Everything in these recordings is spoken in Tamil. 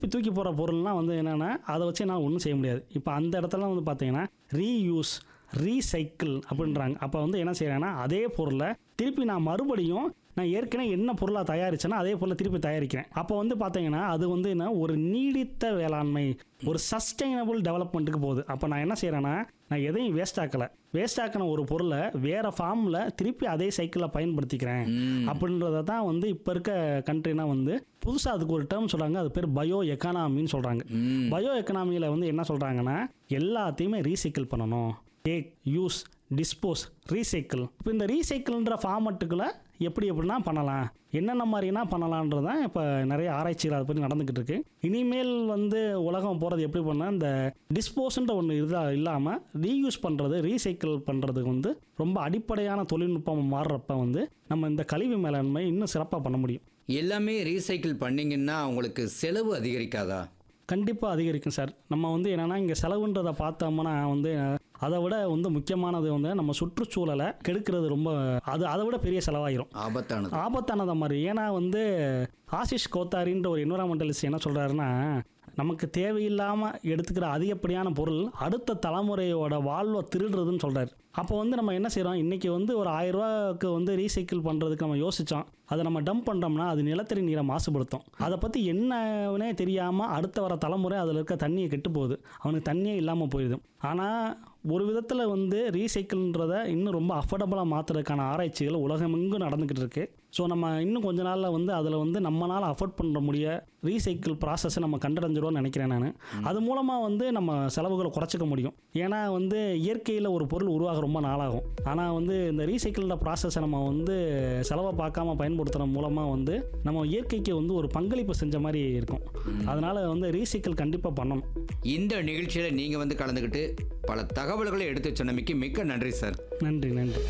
தூக்கி போகிற பொருள்லாம் வந்து என்னென்னா அதை வச்சு நான் ஒன்றும் செய்ய முடியாது இப்போ அந்த இடத்துல வந்து பார்த்தீங்கன்னா ரீயூஸ் ரீசைக்கிள் அப்படின்றாங்க அப்போ வந்து என்ன செய்கிறாங்கன்னா அதே பொருளை திருப்பி நான் மறுபடியும் நான் ஏற்கனவே என்ன பொருளாக தயாரிச்சேன்னா அதே பொருளை திருப்பி தயாரிக்கிறேன் அப்போ வந்து பார்த்தீங்கன்னா அது வந்து என்ன ஒரு நீடித்த வேளாண்மை ஒரு சஸ்டைனபிள் டெவலப்மெண்ட்டுக்கு போகுது அப்போ நான் என்ன செய்கிறேன்னா நான் எதையும் வேஸ்ட் ஆக்கலை வேஸ்ட் ஆக்கின ஒரு பொருளை வேற ஃபார்மில் திருப்பி அதே சைக்கிளில் பயன்படுத்திக்கிறேன் அப்படின்றத தான் வந்து இப்போ இருக்க கண்ட்ரினா வந்து புதுசாக அதுக்கு ஒரு டேர்ம் சொல்கிறாங்க அது பேர் பயோ எக்கானாமின்னு சொல்கிறாங்க பயோ எக்கனாமியில் வந்து என்ன சொல்கிறாங்கன்னா எல்லாத்தையுமே ரீசைக்கிள் பண்ணணும் டேக் யூஸ் டிஸ்போஸ் ரீசைக்கிள் இப்போ இந்த ரீசைக்கிள்ன்ற ஃபார்மட்டுக்குள்ளே எப்படி எப்படின்னா பண்ணலாம் என்னென்ன மாதிரினா பண்ணலான்றது தான் இப்போ நிறைய ஆராய்ச்சிகள் அதை பற்றி நடந்துக்கிட்டு இருக்கு இனிமேல் வந்து உலகம் போகிறது எப்படி பண்ணால் இந்த டிஸ்போஸ்ன்ற ஒன்று இதாக இல்லாமல் ரீயூஸ் பண்ணுறது ரீசைக்கிள் பண்ணுறதுக்கு வந்து ரொம்ப அடிப்படையான தொழில்நுட்பம் மாறுறப்ப வந்து நம்ம இந்த கழிவு மேலாண்மை இன்னும் சிறப்பாக பண்ண முடியும் எல்லாமே ரீசைக்கிள் பண்ணீங்கன்னா உங்களுக்கு செலவு அதிகரிக்காதா கண்டிப்பாக அதிகரிக்கும் சார் நம்ம வந்து என்னென்னா இங்கே செலவுன்றதை பார்த்தோம்னா வந்து அதை விட வந்து முக்கியமானது வந்து நம்ம சுற்றுச்சூழலை கெடுக்கிறது ரொம்ப அது அதை விட பெரிய செலவாயிரும் ஆபத்தானது ஆபத்தானது மாதிரி ஏன்னா வந்து ஆசிஷ் கோத்தாரின்ற ஒரு என்வரான்மெண்டலிஸ்ட் என்ன சொல்கிறாருன்னா நமக்கு தேவையில்லாமல் எடுத்துக்கிற அதிகப்படியான பொருள் அடுத்த தலைமுறையோட வாழ்வை திருடுறதுன்னு சொல்கிறார் அப்போ வந்து நம்ம என்ன செய்கிறோம் இன்றைக்கி வந்து ஒரு ஆயிரம் ரூபாய்க்கு வந்து ரீசைக்கிள் பண்ணுறதுக்கு நம்ம யோசித்தோம் அதை நம்ம டம்ப் பண்ணுறோம்னா அது நிலத்தடி நீரை மாசுபடுத்தும் அதை பற்றி என்னன்னே தெரியாமல் அடுத்த வர தலைமுறை அதில் இருக்க தண்ணியை கெட்டு போகுது அவனுக்கு தண்ணியே இல்லாமல் போயிடுது ஆனால் ஒரு விதத்தில் வந்து ரீசைக்கிள்ன்றதை இன்னும் ரொம்ப அஃபோர்டபுளாக மாற்றுறதுக்கான ஆராய்ச்சிகள் உலகமெங்கும் நடந்துக்கிட்டு இருக்கு ஸோ நம்ம இன்னும் கொஞ்ச நாளில் வந்து அதில் வந்து நம்மளால் அஃபோர்ட் பண்ண முடிய ரீசைக்கிள் ப்ராசஸை நம்ம கண்டடைஞ்சிருவோம்னு நினைக்கிறேன் நான் அது மூலமாக வந்து நம்ம செலவுகளை குறைச்சிக்க முடியும் ஏன்னா வந்து இயற்கையில் ஒரு பொருள் உருவாக ரொம்ப நாளாகும் ஆனால் வந்து இந்த ரீசைக்கிள்ன்ற ப்ராசஸை நம்ம வந்து செலவை பார்க்காம பயன்படுத்துகிற மூலமாக வந்து நம்ம இயற்கைக்கு வந்து ஒரு பங்களிப்பு செஞ்ச மாதிரி இருக்கும் அதனால் வந்து ரீசைக்கிள் கண்டிப்பாக பண்ணணும் இந்த நிகழ்ச்சியில் நீங்கள் வந்து கலந்துக்கிட்டு பல தகவல்களை எடுத்து சொன்னமைக்கு மிக்க நன்றி சார் நன்றி நன்றி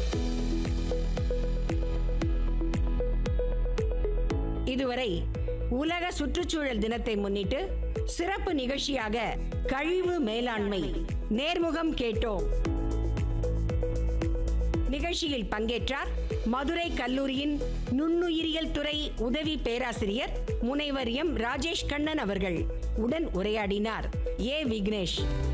இதுவரை உலக சுற்றுச்சூழல் தினத்தை முன்னிட்டு சிறப்பு நிகழ்ச்சியாக கழிவு மேலாண்மை நேர்முகம் கேட்டோம் நிகழ்ச்சியில் பங்கேற்றார் மதுரை கல்லூரியின் நுண்ணுயிரியல் துறை உதவி பேராசிரியர் முனைவர் எம் ராஜேஷ் கண்ணன் அவர்கள் உடன் உரையாடினார் ஏ விக்னேஷ்